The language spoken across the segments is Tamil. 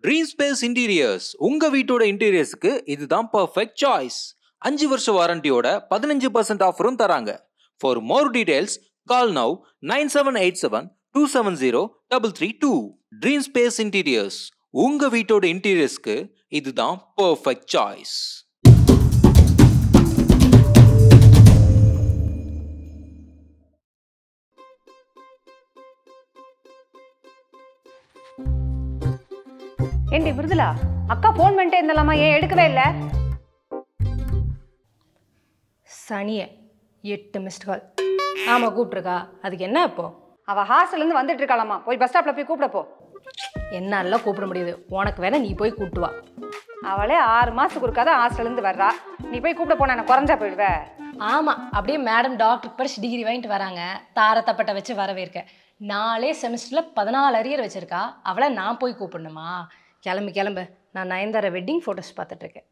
ட்ரீம் ஸ்பேஸ் இன்டீரியர்ஸ் உங்க வீட்டோட இன்டீரியர்ஸ்க்கு இதுதான் பர்ஃபெக்ட் சாய்ஸ் அஞ்சு வருஷ வாரண்டியோட பதினஞ்சு பர்சன்ட் ஆஃபரும் தராங்க for more details call now nine seven eight seven two seven zero double three two dream space interiors உங்க வீட்டோட இன்டீரியர்ஸ்க்கு இதுதான் பர்ஃபெக்ட் சாய்ஸ் ஏண்டி விருதுலா அக்கா ஃபோன் பண்ணிட்டே இருந்தலாமா ஏன் எடுக்கவே இல்லை சனியை எட்டு மிஸ்ட் கால் ஆமாம் கூப்பிட்ருக்கா அதுக்கு என்ன இப்போ அவள் ஹாஸ்டல்லேருந்து வந்துட்டு இருக்காளாமா போய் பஸ் ஸ்டாப்பில் போய் கூப்பிட போ என்னாலாம் கூப்பிட முடியாது உனக்கு வேணா நீ போய் கூப்பிட்டு வா அவளே ஆறு மாதத்துக்கு ஒருக்கா தான் ஹாஸ்டல்லேருந்து வர்றா நீ போய் கூப்பிட போனா நான் குறைஞ்சா போயிடுவ ஆமாம் அப்படியே மேடம் டாக்டருக்கு படிச்சு டிகிரி வாங்கிட்டு வராங்க தாரத்தப்பட்ட வச்சு வரவேற்க நாலே செமஸ்டரில் பதினாலு அரியர் வச்சிருக்கா அவளை நான் போய் கூப்பிடணுமா கிளம்பு கிளம்பு நான் நயன்தாரா வெட்டிங் ஃபோட்டோஸ் பார்த்துட்டு இருக்கேன்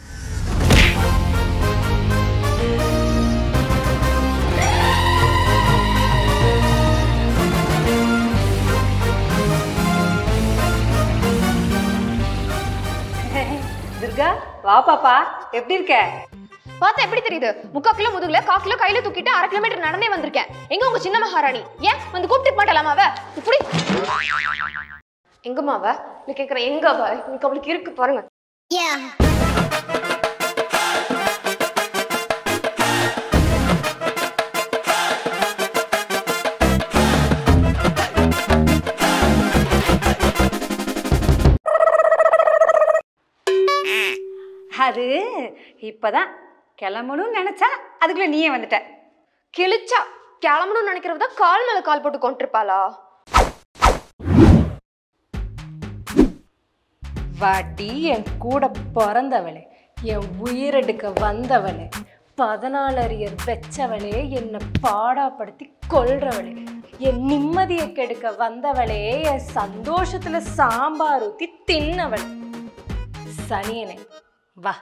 துர்கா வா பாப்பா எப்படி இருக்க பார்த்தா எப்படி தெரியுது முக்கா கிலோ முதுகுல கா கிலோ கையில தூக்கிட்டு அரை கிலோமீட்டர் நடந்தே வந்திருக்கேன் எங்க உங்க சின்ன மகாராணி ஏன் வந்து கூப்பிட்டு மாட்டலாமா அவ இப்படி எங்கம்மா அவ நீ கேக்குறேன் எங்க அவ இன்னைக்கு அவளுக்கு இருக்கு பாருங்க அது இப்பதான் கிளம்பணும்னு நினைச்சா அதுக்குள்ள நீயே வந்துட்ட கிழிச்சா கிளம்பணும்னு நினைக்கிறவ தான் கால் மேல கால் போட்டு கொண்டிருப்பாளா வாட்டி என் கூட பிறந்தவளே என் உயிரெடுக்க வந்தவளே பதினாலு அரியர் வெச்சவளே என்னை பாடாப்படுத்தி கொல்றவளே என் நிம்மதியை கெடுக்க வந்தவளே என் சந்தோஷத்துல சாம்பார் ஊத்தி தின்னவளே சனியனே வா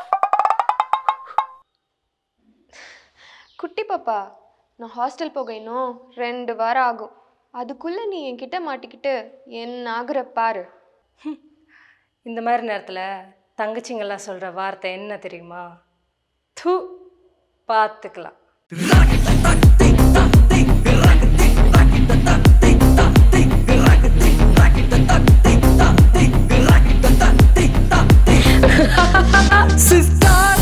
குட்டி பாப்பா நான் ஹாஸ்டல் போக இன்னும் ரெண்டு வாரம் ஆகும் அதுக்குள்ள நீ என்கிட்ட மாட்டிக்கிட்டு என்ன ஆகுற பாரு இந்த மாதிரி நேரத்தில் தங்கச்சிங்கெல்லாம் சொல்கிற வார்த்தை என்ன தெரியுமா தூ பார்த்துக்கலாம் Sister,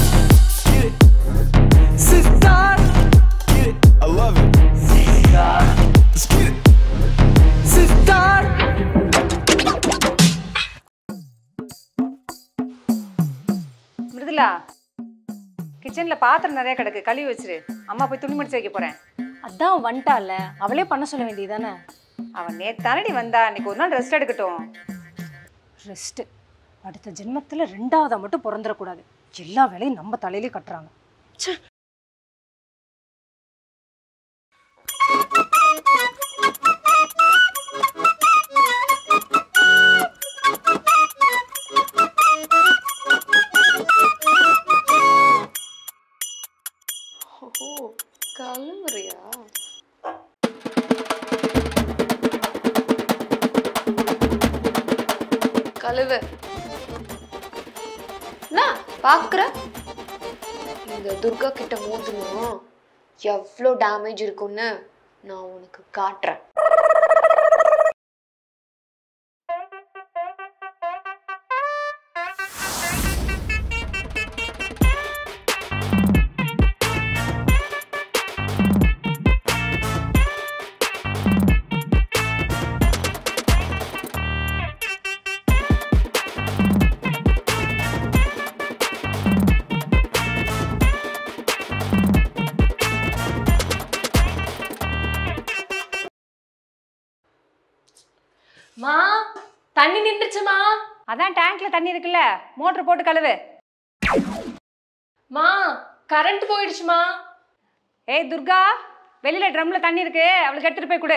sister, I love it. Let's get it. Sister. Mridula கிச்சன்ல பாத்திரம் நிறைய கிடக்கு கழுவி வச்சிரு அம்மா போய் துணி முடிச்சு வைக்க போறேன் அதான் வந்துட்டால அவளே பண்ண சொல்ல வேண்டியதானே அவன் நேத்தானடி வந்தா இன்னைக்கு ஒரு நாள் ரெஸ்ட் எடுக்கட்டும் ரெஸ்ட்டு அடுத்த ஜென்மத்தில் ரெண்டாவதா மட்டும் பிறந்துடக்கூடாது எல்லா வேலையும் நம்ம தலையிலே கட்டுறாங்க ச்சே ஓ கிளம்புறியா கழுவு என்ன பாக்குற இந்த துர்கா கிட்ட மோதணும் எவ்வளோ டேமேஜ் இருக்கும்னு நான் உனக்கு காட்டுறேன் மா தண்ணி நின்றுச்சுமா அதான் டேங்க்ல தண்ணி இருக்குல்ல மோட்டர் போட்டு கழுவு மா கரண்ட் போயிடுச்சுமா ஏய் துர்கா வெளியில ட்ரம்ல தண்ணி இருக்கு அவளுக்கு எடுத்துட்டு போய் கொடு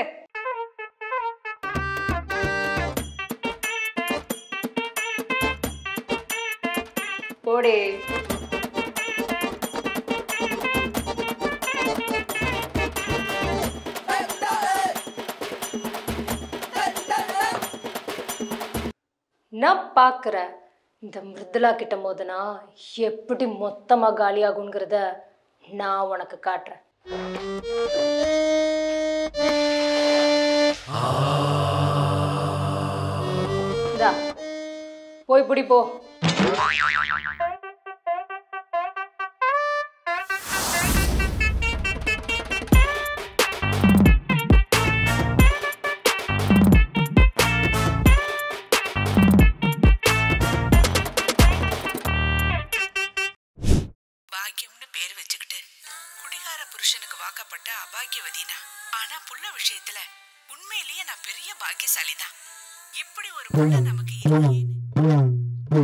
போடே நான் பார்க்குறேன் இந்த மிருதுலா கிட்ட மோதுனா எப்படி மொத்தமாக காலியாகுங்கிறத நான் உனக்கு காட்டுறேன் இந்தா, போய் பிடி போ பாக்கியம்னு பேர் வச்சுக்கிட்டு குடிகார புருஷனுக்கு வாக்கப்பட்ட அபாகியவதினா ஆனா புள்ள விஷயத்துல உண்மையிலேயே நான் பெரிய பாக்கியசாலி தான் இப்படி ஒரு புள்ள நமக்கு இல்லையேன்னு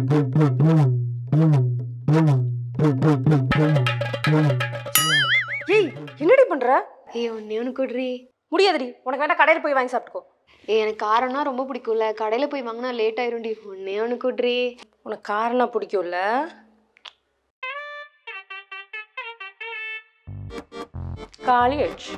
ஏய் என்னடி பண்ற ஏய் ஒன்னே ஒன்று குட்ரி முடியாதுடி உனக்கு வேணா கடையில் போய் வாங்கி சாப்பிட்டுக்கோ ஏய் எனக்கு காரம்னா ரொம்ப பிடிக்கும்ல கடையில் போய் வாங்கினா லேட் ஆயிரும்டி ஒன்னே ஒன்று குட்ரி உனக்கு காரணம் பிடிக்கும்ல காலி ஆயிடுச்சு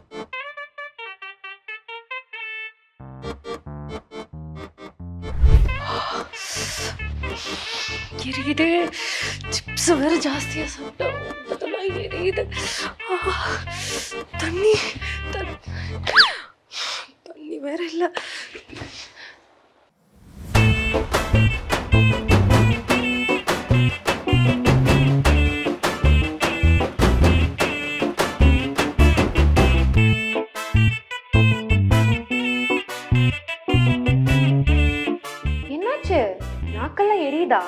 எரியுது சிப்ஸ் வேற ஜாஸ்தியா சாப்பிட்டேன் அதெல்லாம் எரியுது ஆ, தண்ணி தண்ணி தண்ணி வேற இல்லை என்னாச்சு நாக்கெல்லாம் எரியுதா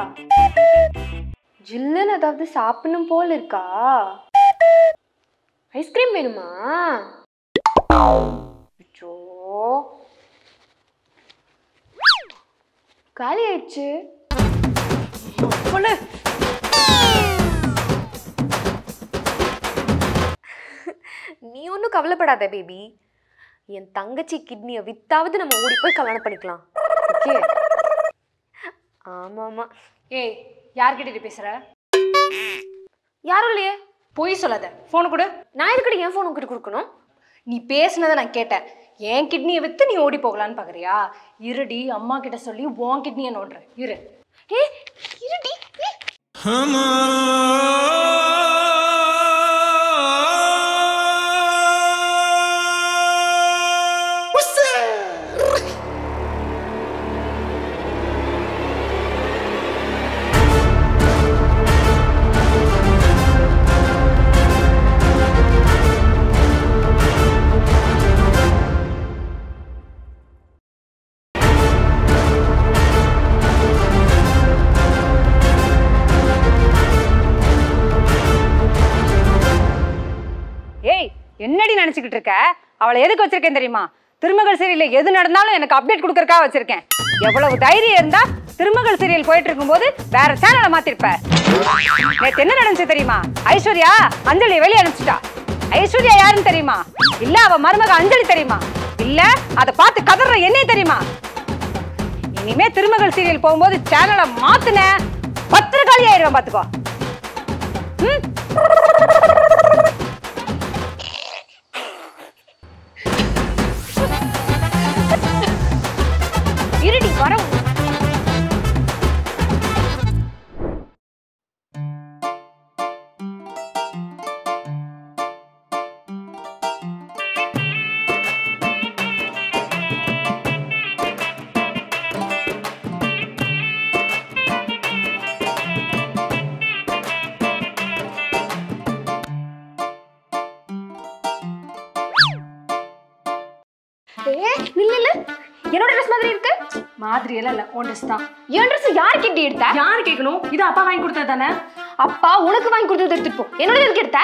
ஜில்லுன்னு ஏதாவது சாப்பிடணும் போல இருக்கா ஐஸ்கிரீம் வேணுமா அச்சோ காலி ஆயிடுச்சு சொல்லு நீ ஒன்றும் கவலைப்படாத பேபி என் தங்கச்சி கிட்னியை வித்தாவது நம்ம ஓடி போய் கல்யாணம் பண்ணிக்கலாம் ஓகே ஆமாம் ஆமாம் ஏய் யார்கிட்ட பேசுற யாரும் இல்லையே பொய் சொல்லாத ஃபோனு கொடு நான் எதுக்கடி என் ஃபோன் உங்ககிட்ட கொடுக்கணும் நீ பேசுனதை நான் கேட்டேன் என் கிட்னியை வித்து நீ ஓடி போகலான்னு பார்க்குறியா இருடி அம்மா கிட்ட சொல்லி உன் கிட்னியை நோண்டுறேன் இரு ஏ இருடி ஏ. ஏய் என்னடி நினைச்சுக்கிட்டு இருக்க அவளை எதுக்கு வச்சிருக்கேன் தெரியுமா திருமகள் சீரியல்ல எது நடந்தாலும் எனக்கு அப்டேட் கொடுக்கறக்கா வச்சிருக்கேன் எவ்வளவு தைரியம் இருந்தா திருமகள் சீரியல் போயிட்டு இருக்கும்போது வேற சேனலை மாத்திருப்ப நேத்து என்ன நடந்துச்சு தெரியுமா ஐஸ்வர்யா அஞ்சலி வெளியே அனுப்பிச்சிட்டா ஐஸ்வர்யா யாருன்னு தெரியுமா இல்ல அவ மருமக அஞ்சலி தெரியுமா இல்ல அதை பார்த்து கதற என்னைய தெரியுமா இனிமே திருமகள் சீரியல் போகும்போது சேனலை மாத்துன பத்திரக்காளி ஆயிடுவேன் பாத்துக்கோ ம் இருடி வர ஏ நில்லு நில்லு என்னோட ட்ரெஸ் மாதிரி இருக்கு மாதிரி எல்லாம் இல்லை உன் ட்ரெஸ் தான் என் ட்ரெஸ் யாருக்கு எப்படி எடுத்த யார் கேட்கணும் இது அப்பா வாங்கி கொடுத்தது தானே அப்பா உனக்கு வாங்கி கொடுத்தது எடுத்துட்டு போ என்னோட எதுக்கு எடுத்த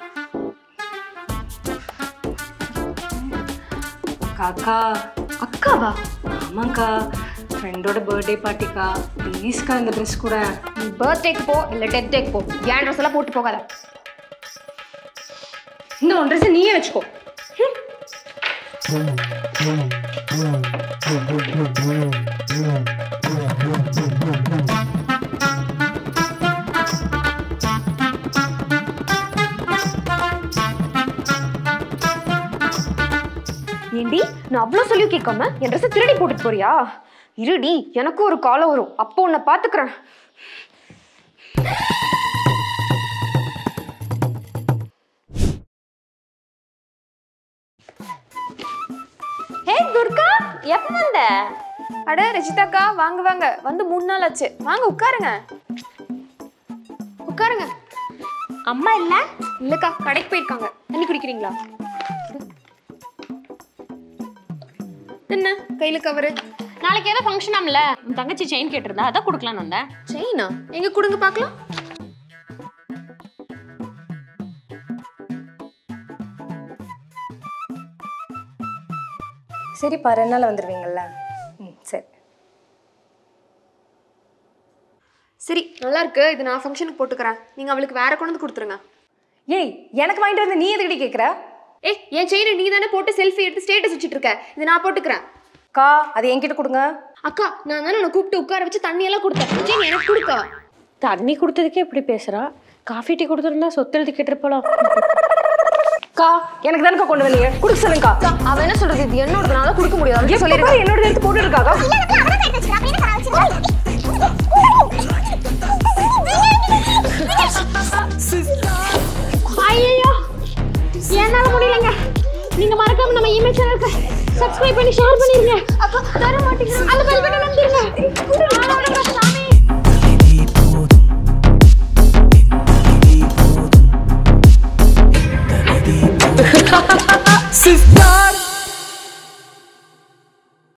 காக்கா அக்காவா ஆமாக்கா ஃப்ரெண்டோட பர்த்டே பார்ட்டிக்கா ப்ளீஸ்க்கா இந்த ட்ரெஸ் கூட நீ பர்த்டேக்கு போ இல்ல டெத் டேக்கு போ என் ட்ரெஸ் எல்லாம் போட்டு போகாத இந்த உன் ட்ரெஸ் நீயே வச்சுக்கோ ஏண்டி நான் அவ்வளோ சொல்லியும் கேட்காம என் ட்ரெஸ் திருடி போட்டுட்டு போறியா இருடி எனக்கும் ஒரு காலம் வரும் அப்போ உன்னை பாத்துக்கிறேன் ஹே துர்கா எப்போ வந்த அட ரஜிதாக்கா வாங்க வாங்க வந்து மூணு நாள் ஆச்சு வாங்க உட்காருங்க உட்காருங்க அம்மா இல்ல இல்லக்கா கடைக்கு போயிருக்காங்க தண்ணி குடிக்கிறீங்களா என்ன கையில கவரு நாளைக்கு ஏதோ ஃபங்க்ஷன் ஆம்ல உன் தங்கச்சி செயின் கேட்டிருந்தா அதான் கொடுக்கலான்னு வந்தேன் செயினா எங்க கொடுங்க பார்க்கலாம் சரிப்பா ரெண்டு நாள் வந்துடுவீங்கள்ல ம் சரி சரி நல்லா இருக்கு இது நான் ஃபங்க்ஷனுக்கு போட்டுக்கிறேன் நீங்க அவளுக்கு வேற கொண்டு வந்து கொடுத்துருங்க ஏய் எனக்கு வாங்கிட்டு வந்து நீ எதுக்கடி கேட்குற ஏய் என் செயினை நீ தானே போட்டு செல்ஃபி எடுத்து ஸ்டேட்டஸ் வச்சுட்டு இருக்க இது நான் போட்டுக்கிறேன் அக்கா அது என்கிட்ட கொடுங்க அக்கா நான் தானே உன்னை கூப்பிட்டு உட்கார வச்சு தண்ணி எல்லாம் கொடுத்தேன் செயின் எனக்கு கொடுக்கா தண்ணி கொடுத்ததுக்கே இப்படி பேசுறா காஃபி டீ கொடுத்துருந்தா சொத்து எழுதி கேட்டிருப்பலாம் அக்கா எனக்கு தானக்கா கொண்டு வந்தீங்க கொடுக்க சொல்லுங்கக்கா அவ என்ன சொல்றது இது என்னோடதுனால கொடுக்க முடியாது சொல்லிருக்கா என்னோட எடுத்து போட்டு இருக்காக்கா ஐயோ என்னால முடியலங்க நீங்க மறக்காம நம்ம இமெயில் சேனலுக்கு சப்ஸ்கிரைப் பண்ணி ஷேர் பண்ணிருங்க அக்கா தர மாட்டீங்க அந்த பெல் பட்டன் அமுத்திருங்க